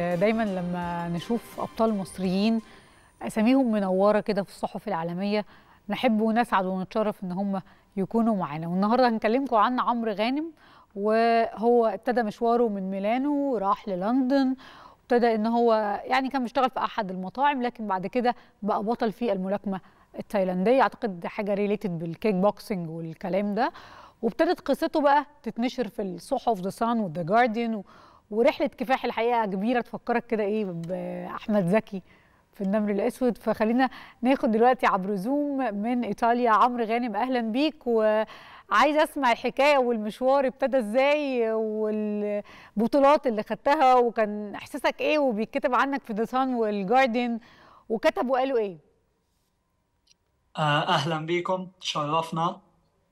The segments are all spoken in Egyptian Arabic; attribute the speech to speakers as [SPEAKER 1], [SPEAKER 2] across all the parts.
[SPEAKER 1] دايما لما نشوف ابطال مصريين اساميهم منوره كده في الصحف العالميه نحب ونسعد ونتشرف ان هم يكونوا معانا والنهارده هنكلمكم عن عمرو غانم وهو ابتدى مشواره من ميلانو راح للندن ابتدى ان هو يعني كان بيشتغل في احد المطاعم لكن بعد كده بقى بطل في الملاكمه التايلانديه اعتقد حاجه ريليتد بالكيك بوكسنج والكلام ده وابتدت قصته بقى تتنشر في الصحف ذا سان وذا جارديان ورحله كفاح الحقيقه كبيره تفكرك كده ايه باحمد زكي في النمر الاسود فخلينا ناخد دلوقتي عبر زوم من ايطاليا عمرو غانم اهلا بيك وعايزه اسمع الحكايه والمشوار ابتدى ازاي والبطولات اللي خدتها وكان احساسك ايه وبيتكتب عنك في ذا سان والجارديان وكتبوا قالوا ايه
[SPEAKER 2] اهلا بيكم تشرفنا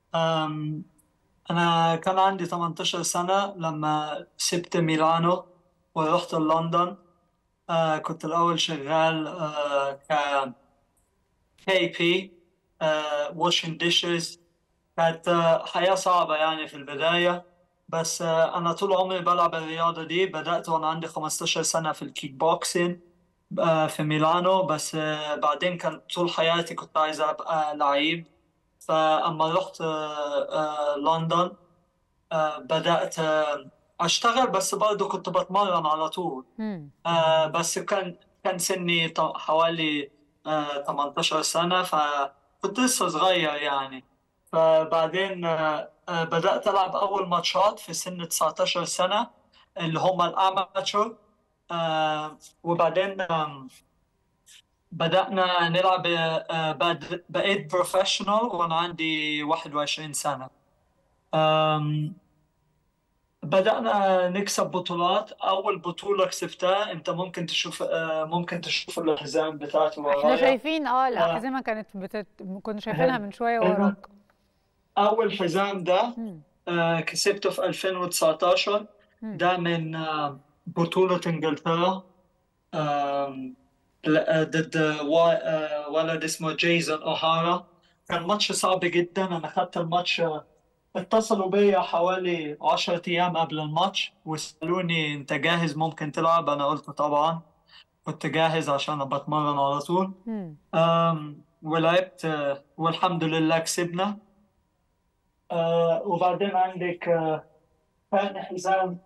[SPEAKER 2] انا كان عندي 18 سنه لما سبت ميلانو ورحت لندن آه كنت الأول شغال آه ك كي بي واشنج ديشز كانت آه حياة صعبة يعني في البداية بس آه أنا طول عمري بلعب الرياضة دي بدأت وأنا عندي 15 سنة في الكيك بوكسين آه في ميلانو بس آه بعدين كان طول حياتي كنت عايز أبقى لعيب فأما رحت آه آه لندن آه بدأت آه اشتغل بس برضه كنت بتمرن على طول آه بس كان كان سني حوالي آه 18 سنة فكنت لسه صغير يعني فبعدين آه آه بدأت ألعب أول ماتشات في سن 19 سنة اللي هم الأماتشور آه وبعدين آه بدأنا نلعب آه بعد بقيت بروفيشنال وأنا عندي 21 سنة آه بدأنا نكسب بطولات أول بطولة كسبتها أنت ممكن تشوف ممكن تشوف الحزام بتاعتي ورايا
[SPEAKER 1] احنا شايفين اه الأحزمة كانت بتت... كنا شايفينها من شوية وراك
[SPEAKER 2] أول حزام ده آه كسبته في 2019 ده من آه بطولة إنجلترا آه ضد ولد اسمه جيسون أوهارا كان ماتش صعب جدا أنا أخذت الماتش اتصلوا بيا حوالي عشرة أيام قبل الماتش وسألوني أنت جاهز ممكن تلعب؟ أنا قلت طبعا كنت جاهز عشان بتمرن على طول أم ولعبت والحمد لله كسبنا أه وبعدين عندك ثاني حزام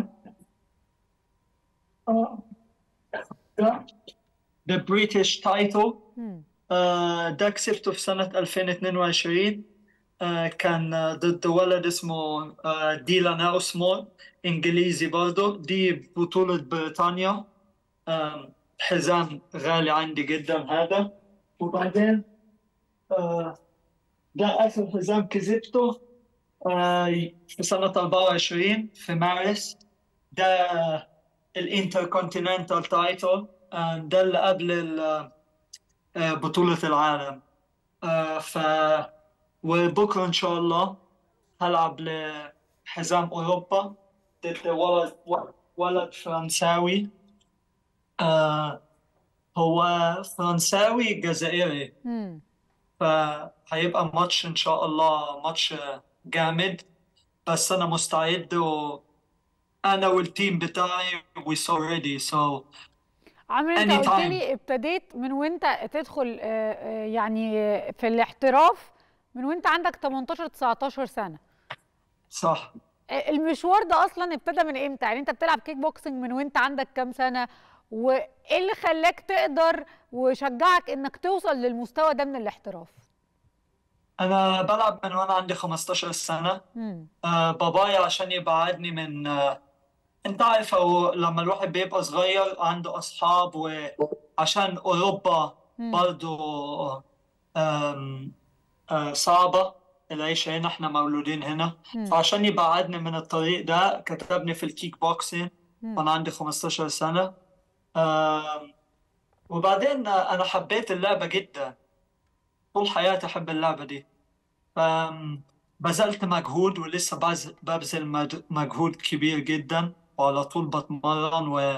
[SPEAKER 2] The British title أه ده كسبته في سنة 2022 كان ضد ولد اسمه ديلان اوسمور انجليزي برضه دي بطولة بريطانيا حزام غالي عندي جدا هذا وبعدين ده آخر حزام كسبته في سنة 24 في مارس ده الانتركونتيننتال تايتل ده اللي قبل بطولة العالم ف وبكره ان شاء الله هلعب لحزام اوروبا ضد ولد ولد فرنساوي آه هو فرنساوي جزائري فهيبقى ماتش ان شاء الله ماتش جامد بس انا مستعد وانا والتيم بتاعي we so ready so
[SPEAKER 1] عمرو انت قلت لي ابتديت من وانت تدخل يعني في الاحتراف من وانت عندك 18 19 سنه
[SPEAKER 2] صح
[SPEAKER 1] المشوار ده اصلا ابتدى من امتى يعني انت بتلعب كيك بوكسنج من وانت عندك كام سنه وايه اللي خلاك تقدر وشجعك انك توصل للمستوى ده من الاحتراف
[SPEAKER 2] انا بلعب من وانا عندي 15 سنه آه بابايا عشان يبعدني من آه انت عارف لما الواحد بيبقى صغير عنده اصحاب وعشان اوروبا برضه آه صعبة العيشة هنا احنا مولودين هنا م. فعشان يبعدني من الطريق ده كتبني في الكيك بوكسين وانا عندي 15 سنة وبعدين انا حبيت اللعبة جدا طول حياتي احب اللعبة دي بذلت مجهود ولسه ببذل مجهود كبير جدا وعلى طول بتمرن و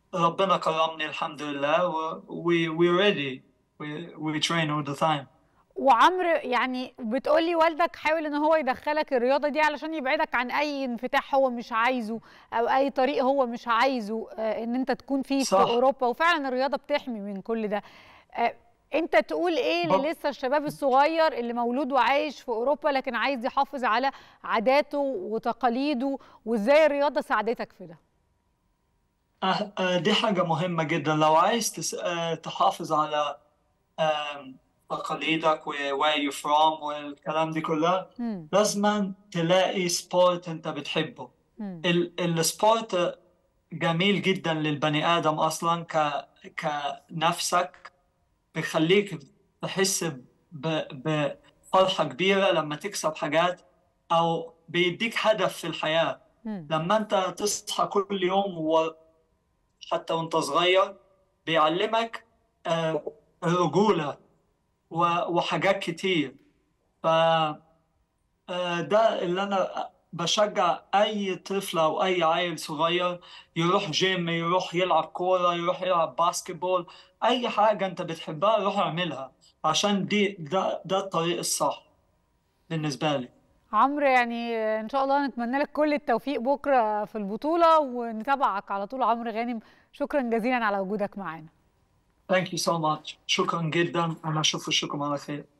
[SPEAKER 2] ربنا كرمني الحمد لله و we, we ready we, we train all the time
[SPEAKER 1] وعمرو يعني بتقولي والدك حاول ان هو يدخلك الرياضه دي علشان يبعدك عن اي انفتاح هو مش عايزه او اي طريق هو مش عايزه آه، ان انت تكون فيه
[SPEAKER 2] صح.
[SPEAKER 1] في اوروبا وفعلا الرياضه بتحمي من كل ده آه، انت تقول ايه
[SPEAKER 2] بق-
[SPEAKER 1] اللي لسه الشباب الصغير اللي مولود وعايش في اوروبا لكن عايز يحافظ على عاداته وتقاليده وازاي الرياضه ساعدتك في ده
[SPEAKER 2] أه- أه، دي حاجة مهمة جدا لو عايز تس... أه، تحافظ على أم، تقاليدك و where you from والكلام دي كلها
[SPEAKER 1] مم.
[SPEAKER 2] لازم تلاقي سبورت انت بتحبه
[SPEAKER 1] مم.
[SPEAKER 2] ال... السبورت جميل جدا للبني آدم أصلا ك... كنفسك بيخليك تحس ب... بفرحة كبيرة لما تكسب حاجات أو بيديك هدف في الحياة
[SPEAKER 1] مم.
[SPEAKER 2] لما أنت تصحى كل يوم وحتى وأنت صغير بيعلمك آه، الرجولة و- وحاجات كتير ف آه، ده اللي أنا بشجع أي طفل أو أي عيل صغير يروح جيم يروح يلعب كورة يروح يلعب باسكتبول أي حاجة أنت بتحبها روح اعملها عشان دي ده ده الطريق الصح بالنسبة لي
[SPEAKER 1] عمرو يعني ان شاء الله نتمنى لك كل التوفيق بكره في البطوله ونتابعك على طول عمرو غانم شكرا جزيلا على وجودك معانا
[SPEAKER 2] Thank you so much شكرا جدا أنا أشوف وشكم على خير